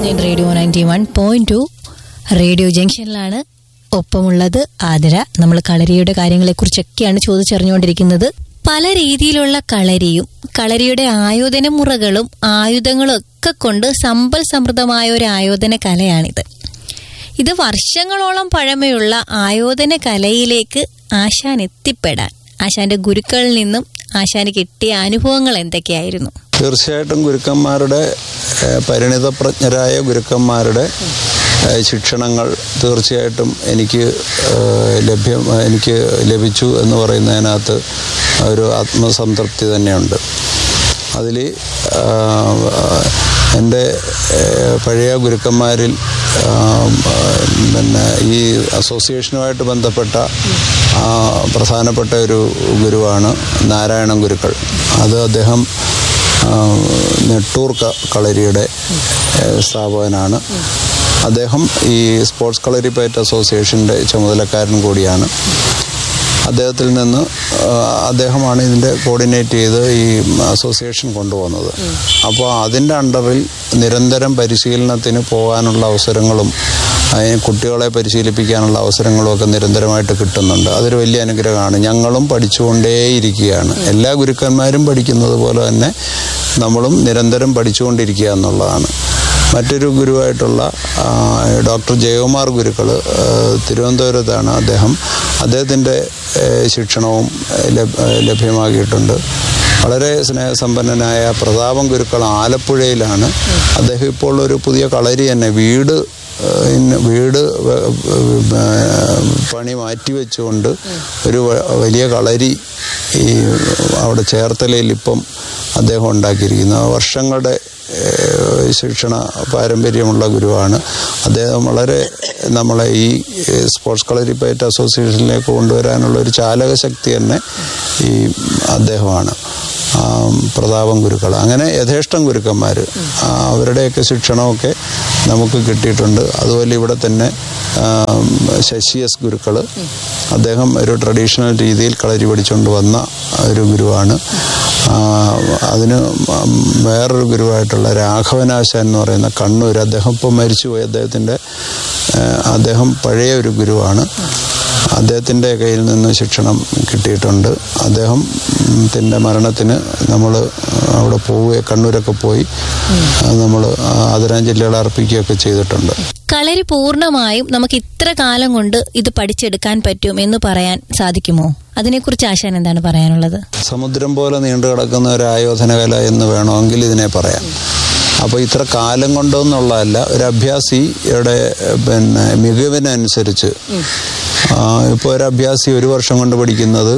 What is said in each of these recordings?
nine radio ninety one point two radio ജംഗ്ഷനിലാണ് ഒപ്പമുള്ളത് ആതിര നമ്മൾ കളരിയുടെ കാര്യങ്ങളെക്കുറിച്ചൊക്കെയാണ് ചോദിച്ചറിഞ്ഞുകൊണ്ടിരിക്കുന്നത് പല രീതിയിലുള്ള കളരിയും കളരിയുടെ ആയോധന മുറകളും ആയുധങ്ങളും ഒക്കെ കൊണ്ട് സമ്പൽ സമൃദ്ധമായ ഒരു ആയോധന കലയാണിത് ഇത് വർഷങ്ങളോളം പഴമയുള്ള ആയോധന കലയിലേക്ക് ആശാൻ എത്തിപ്പെടാൻ ആശാന്റെ ഗുരുക്കളിൽ നിന്നും ആശാന് കിട്ടിയ അനുഭവങ്ങൾ എന്തൊക്കെയായിരുന്നു തീർച്ചയായിട്ടും ഗുരുക്കന്മാരുടെ ഏഹ്, പരിണിതപ്രജ്ഞരായ ഗുരുക്കന്മാരുടെ ഏഹ്, ശിക്ഷണങ്ങൾ തീർച്ചയായിട്ടും എനിക്ക് ഏഹ്, ലഭ്യം എനിക്ക് ലഭിച്ചു എന്ന് പറയുന്നതിനകത്ത് ഒരു ആത്മസംതൃപ്തി തന്നെയുണ്ട് അതിൽ എൻ്റെ ഏഹ്, പഴയ ഗുരുക്കന്മാരിൽ ആം, പിന്നെ ഈ അസോസിയേഷനുമായിട്ട് ബന്ധപ്പെട്ട ആ, പ്രധാനപ്പെട്ട ഒരു ഗുരുവാണ് നാരായണൻ ഗുരുക്കൾ അത് അദ്ദേഹം ആ, നെട്ടൂർ ക- കളരിയുടെ ഏഹ്, സ്ഥാപകനാണ് അദ്ദേഹം ഈ സ്പോർട്സ് കളരി പയറ്റ് അസോസിയേഷൻ്റെ ചുമതലക്കാരൻ കൂടിയാണ് അദ്ദേഹത്തിൽ നിന്ന് ആ, അദ്ദേഹമാണ് ഇതിൻ്റെ കോർഡിനേറ്റ് ചെയ്ത് ഈ അസോസിയേഷൻ കൊണ്ടുപോകുന്നത് അപ്പോൾ അതിൻ്റെ അണ്ടറിൽ നിരന്തരം പരിശീലനത്തിന് പോകാനുള്ള അവസരങ്ങളും അതിന് കുട്ടികളെ പരിശീലിപ്പിക്കാനുള്ള അവസരങ്ങളും ഒക്കെ നിരന്തരമായിട്ട് കിട്ടുന്നുണ്ട് അതൊരു വലിയ അനുഗ്രഹമാണ് ഞങ്ങളും പഠിച്ചുകൊണ്ടേയിരിക്കുകയാണ് എല്ലാ ഗുരുക്കന്മാരും പഠിക്കുന്നത് പോലെ തന്നെ നമ്മളും നിരന്തരം പഠിച്ചുകൊണ്ടിരിക്കുക എന്നുള്ളതാണ് മറ്റൊരു ഗുരുവായിട്ടുള്ള ആ, ഡോക്ടർ ജയകുമാർ ഗുരുക്കൾ തിരുവനന്തപുരത്താണ് അദ്ദേഹം അദ്ദേഹത്തിൻ്റെ ഏഹ്, ശിക്ഷണവും ഏഹ്, ലഭ്- ഏഹ്, ലഭ്യമാക്കിയിട്ടുണ്ട് വളരെ സ്നേഹസമ്പന്നനായ പ്രതാപം ഗുരുക്കൾ ആലപ്പുഴയിലാണ് അദ്ദേഹം ഇപ്പോൾ ഒരു പുതിയ കളരി തന്നെ വീട് ഏഹ്, ഇന്ന് വീട് വ- വ- പണി മാറ്റിവെച്ചുകൊണ്ട് ഒരു വ- വലിയ കളരി ഈ അവിടെ ചേർത്തലയിൽ ഇപ്പം അദ്ദേഹം ഉണ്ടാക്കിയിരിക്കുന്നു വർഷങ്ങളുടെ ഏഹ്, ശിക്ഷണ പാരമ്പര്യമുള്ള ഗുരുവാണ് അദ്ദേഹം വളരെ നമ്മളെ ഈ ഏഹ്, സ്പോർട്സ് കളരി പയറ്റ് അസോസിയേഷനിലേക്ക് കൊണ്ടുവരാനുള്ള ഒരു ചാലക ശക്തി തന്നെ ഈ അദ്ദേഹമാണ് ആ, പ്രതാപം ഗുരുക്കൾ അങ്ങനെ യഥേഷ്ടം ഗുരുക്കന്മാർ അവരുടെയൊക്കെ ശിക്ഷണമൊക്കെ നമുക്ക് കിട്ടിയിട്ടുണ്ട് അതുപോലെ ഇവിടെ തന്നെ ആ, ശശി എസ് ഗുരുക്കൾ അദ്ദേഹം ഒരു ട്രഡീഷണൽ രീതിയിൽ കളരി പഠിച്ചുകൊണ്ട് വന്ന ഒരു ഗുരുവാണ് ആ, അതിന് വേറൊരു ഗുരുവായിട്ടുള്ള രാഘവനാശാൻ എന്ന് പറയുന്ന കണ്ണൂർ അദ്ദേഹം ഇപ്പോൾ മരിച്ചുപോയി അദ്ദേഹത്തിൻ്റെ ആ, അദ്ദേഹം പഴയ ഒരു ഗുരുവാണ് അദ്ദേഹത്തിൻ്റെ കയ്യിൽ നിന്ന് ശിക്ഷണം കിട്ടിയിട്ടുണ്ട് അദ്ദേഹം ത്തിൻ്റെ മരണത്തിന് നമ്മൾ അവിടെ പോവുകയും കണ്ണൂരൊക്കെ പോയി നമ്മൾ ആദരാഞ്ജലികൾ അർപ്പിക്കുകയൊക്കെ ചെയ്തിട്ടുണ്ട് കളരി പൂർണ്ണമായും നമുക്ക് ഇത്ര കാലം കൊണ്ട് ഇത് പഠിച്ചെടുക്കാൻ പറ്റും എന്ന് പറയാൻ സാധിക്കുമോ അതിനെക്കുറിച്ച് ആശാൻ എന്താണ് പറയാനുള്ളത് സമുദ്രം പോലെ നീണ്ടു കിടക്കുന്ന ഒരു ആയോധന കല എന്ന് വേണമെങ്കിൽ ഇതിനെ പറയാം അപ്പോൾ ഇത്ര കാലം കൊണ്ടൊന്നുള്ളതല്ല ഒരു അഭ്യാസിയുടെ പിന്നെ മികവിനനുസരിച്ച് ഇപ്പോൾ ഒരു അഭ്യാസി ഒരു വർഷം കൊണ്ട് പഠിക്കുന്നത്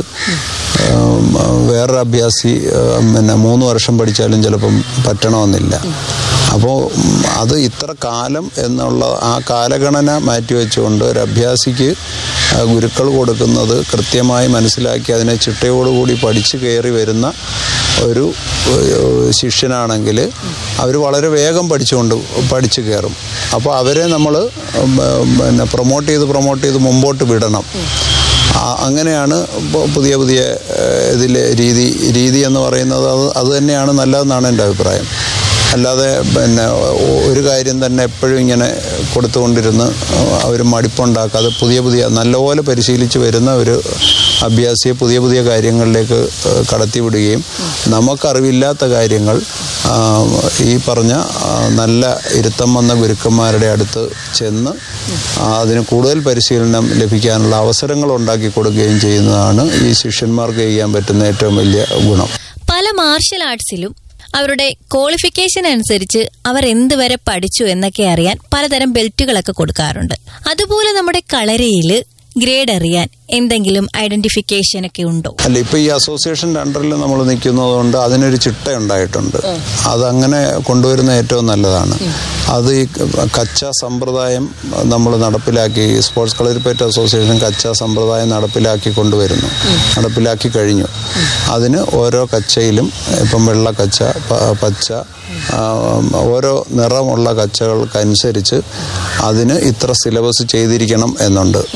ഉം, വേറൊരു അഭ്യാസി ഉം, പിന്നെ മൂന്ന് വർഷം പഠിച്ചാലും ചിലപ്പം പറ്റണമെന്നില്ല അപ്പോൾ ഉം, അത് ഇത്ര കാലം എന്നുള്ള ആ കാലഗണന മാറ്റിവെച്ചുകൊണ്ട് ഒരു അഭ്യാസിക്ക് ആ, ഗുരുക്കൾ കൊടുക്കുന്നത് കൃത്യമായി മനസ്സിലാക്കി അതിനെ ചിട്ടയോടുകൂടി പഠിച്ചു കയറി വരുന്ന ഒരു ഏഹ്, ശിഷ്യനാണെങ്കിൽ അവർ വളരെ വേഗം പഠിച്ചുകൊണ്ട് പഠിച്ചു കയറും അപ്പോൾ അവരെ നമ്മൾ പിന്നെ പ്രൊമോട്ട് ചെയ്ത് പ്രൊമോട്ട് ചെയ്ത് മുമ്പോട്ട് വിടണം ആ- അങ്ങനെയാണ് ഇപ്പോൾ പുതിയ പുതിയ ഏഹ്, ഇതിലെ രീതി രീതി എന്ന് പറയുന്നത് അത് അത് തന്നെയാണ് നല്ലതെന്നാണ് എൻ്റെ അഭിപ്രായം അല്ലാതെ പിന്നെ ഒ- ഒരു കാര്യം തന്നെ എപ്പോഴും ഇങ്ങനെ കൊടുത്തുകൊണ്ടിരുന്ന് അവർ മടിപ്പുണ്ടാക്കാതെ പുതിയ പുതിയ നല്ലപോലെ പരിശീലിച്ച് വരുന്ന ഒരു അഭ്യാസിയെ പുതിയ പുതിയ കാര്യങ്ങളിലേക്ക് ഏഹ്, കടത്തിവിടുകയും നമുക്കറിവില്ലാത്ത കാര്യങ്ങൾ ആ, ഈ പറഞ്ഞ ആ, നല്ല ഇരുത്തം വന്ന ഗുരുക്കന്മാരുടെ അടുത്ത് ചെന്ന് ആ, അതിന് കൂടുതൽ പരിശീലനം ലഭിക്കാനുള്ള അവസരങ്ങൾ ഉണ്ടാക്കി കൊടുക്കുകയും ചെയ്യുന്നതാണ് ഈ ശിഷ്യന്മാർക്ക് ചെയ്യാൻ പറ്റുന്ന ഏറ്റവും വലിയ ഗുണം പല മാർഷൽ ആർട്സിലും അവരുടെ ക്വാളിഫിക്കേഷൻ അനുസരിച്ച് അവർ എന്ത് വരെ പഠിച്ചു എന്നൊക്കെ അറിയാൻ പലതരം ബെൽറ്റുകളൊക്കെ കൊടുക്കാറുണ്ട് അതുപോലെ നമ്മുടെ കളരിയിൽ ഗ്രേഡ് അറിയാൻ എന്തെങ്കിലും ഐഡന്റിഫിക്കേഷൻ ഒക്കെ ഉണ്ടോ അല്ല ഇപ്പൊ ഈ അസോസിയേഷന്റെ അണ്ടറിൽ നമ്മൾ നിൽക്കുന്നത് കൊണ്ട് അതിനൊരു ചിട്ട ഉണ്ടായിട്ടുണ്ട് അതങ്ങനെ കൊണ്ടുവരുന്ന ഏറ്റവും നല്ലതാണ് അത് ഈ കച്ച സമ്പ്രദായം നമ്മൾ നടപ്പിലാക്കി സ്പോർട്സ് കളരിപ്പേറ്റ് അസോസിയേഷൻ കച്ച സമ്പ്രദായം നടപ്പിലാക്കി കൊണ്ടുവരുന്നു നടപ്പിലാക്കി കഴിഞ്ഞു അതിന് ഓരോ കച്ചയിലും ഇപ്പം വെള്ള കച്ച പ- പച്ച ആ, ഓരോ നിറമുള്ള കച്ചകൾക്കനുസരിച്ച് അതിന് ഇത്ര സിലബസ് ചെയ്തിരിക്കണം എന്നുണ്ട് അപ്പോൾ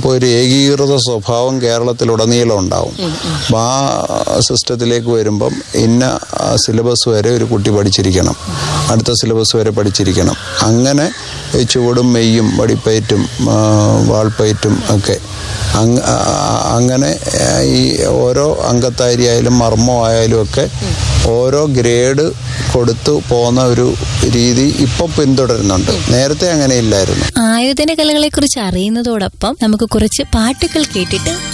അപ്പോൾ ഒരു ഏകീകൃത സ്വഭാവം കേരളത്തിലുടനീളം ഉണ്ടാവും അപ്പം ആ സിസ്റ്റത്തിലേക്ക് വരുമ്പം ഇന്ന സിലബസ് വരെ ഒരു കുട്ടി പഠിച്ചിരിക്കണം അടുത്ത സിലബസ് വരെ പഠിച്ചിരിക്കണം അങ്ങനെ ഈ ചുവടും മെയ്യും വടിപ്പയറ്റും ആ, വാൾപ്പയറ്റും ഒക്കെ അങ്ങ ആ, അങ്ങനെ ആ, ഈ ഓരോ അംഗത്താരി ആയാലും മർമ്മം ആയാലും ഒക്കെ ഓരോ ഗ്രേഡ് കൊടുത്തു പോകുന്ന ഒരു രീതി ഇപ്പം പിന്തുടരുന്നുണ്ട് നേരത്തെ അങ്ങനെ ഇല്ലായിരുന്നു ആയോധന കലകളെ കുറിച്ച് അറിയുന്നതോടൊപ്പം നമുക്ക് കുറച്ച് പാട്ടുകൾ കേട്ടിട്ട്